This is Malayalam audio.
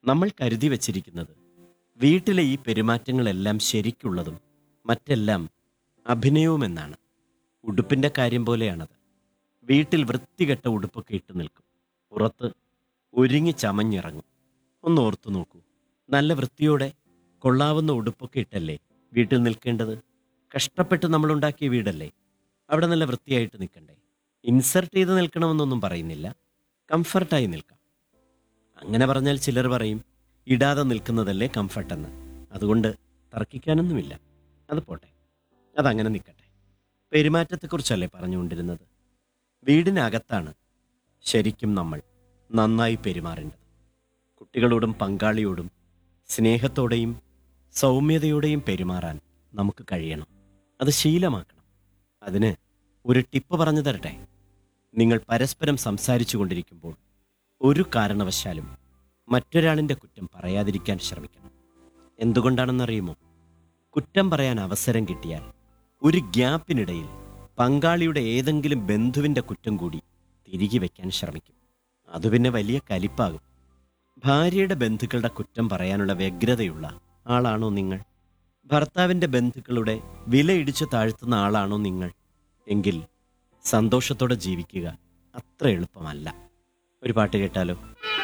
നമ്മൾ കരുതി വച്ചിരിക്കുന്നത് വീട്ടിലെ ഈ പെരുമാറ്റങ്ങളെല്ലാം ശരിക്കുള്ളതും മറ്റെല്ലാം അഭിനയവുമെന്നാണ് ഉടുപ്പിൻ്റെ കാര്യം പോലെയാണത് വീട്ടിൽ വൃത്തികെട്ട ഉടുപ്പൊക്കെ ഇട്ട് നിൽക്കും പുറത്ത് ഒരുങ്ങി ചമഞ്ഞിറങ്ങും ഒന്ന് ഓർത്തു നോക്കൂ നല്ല വൃത്തിയോടെ കൊള്ളാവുന്ന ഉടുപ്പൊക്കെ ഇട്ടല്ലേ വീട്ടിൽ നിൽക്കേണ്ടത് കഷ്ടപ്പെട്ട് നമ്മളുണ്ടാക്കിയ വീടല്ലേ അവിടെ നല്ല വൃത്തിയായിട്ട് നിൽക്കണ്ടേ ഇൻസർട്ട് ചെയ്ത് നിൽക്കണമെന്നൊന്നും പറയുന്നില്ല കംഫർട്ടായി നിൽക്കാം അങ്ങനെ പറഞ്ഞാൽ ചിലർ പറയും ഇടാതെ നിൽക്കുന്നതല്ലേ കംഫർട്ടെന്ന് അതുകൊണ്ട് തർക്കിക്കാനൊന്നുമില്ല അത് പോട്ടെ അതങ്ങനെ നിൽക്കട്ടെ പെരുമാറ്റത്തെക്കുറിച്ചല്ലേ പറഞ്ഞുകൊണ്ടിരുന്നത് വീടിനകത്താണ് ശരിക്കും നമ്മൾ നന്നായി പെരുമാറേണ്ടത് കുട്ടികളോടും പങ്കാളിയോടും സ്നേഹത്തോടെയും സൗമ്യതയോടെയും പെരുമാറാൻ നമുക്ക് കഴിയണം അത് ശീലമാക്കണം അതിന് ഒരു ടിപ്പ് പറഞ്ഞു തരട്ടെ നിങ്ങൾ പരസ്പരം സംസാരിച്ചു കൊണ്ടിരിക്കുമ്പോൾ ഒരു കാരണവശാലും മറ്റൊരാളിൻ്റെ കുറ്റം പറയാതിരിക്കാൻ ശ്രമിക്കണം എന്തുകൊണ്ടാണെന്നറിയുമോ കുറ്റം പറയാൻ അവസരം കിട്ടിയാൽ ഒരു ഗ്യാപ്പിനിടയിൽ പങ്കാളിയുടെ ഏതെങ്കിലും ബന്ധുവിൻ്റെ കുറ്റം കൂടി തിരികെ വയ്ക്കാൻ ശ്രമിക്കും അത് പിന്നെ വലിയ കലിപ്പാകും ഭാര്യയുടെ ബന്ധുക്കളുടെ കുറ്റം പറയാനുള്ള വ്യഗ്രതയുള്ള ആളാണോ നിങ്ങൾ ഭർത്താവിൻ്റെ ബന്ധുക്കളുടെ വില ഇടിച്ചു താഴ്ത്തുന്ന ആളാണോ നിങ്ങൾ എങ്കിൽ സന്തോഷത്തോടെ ജീവിക്കുക അത്ര എളുപ്പമല്ല ഒരു പാട്ട് കേട്ടാലോ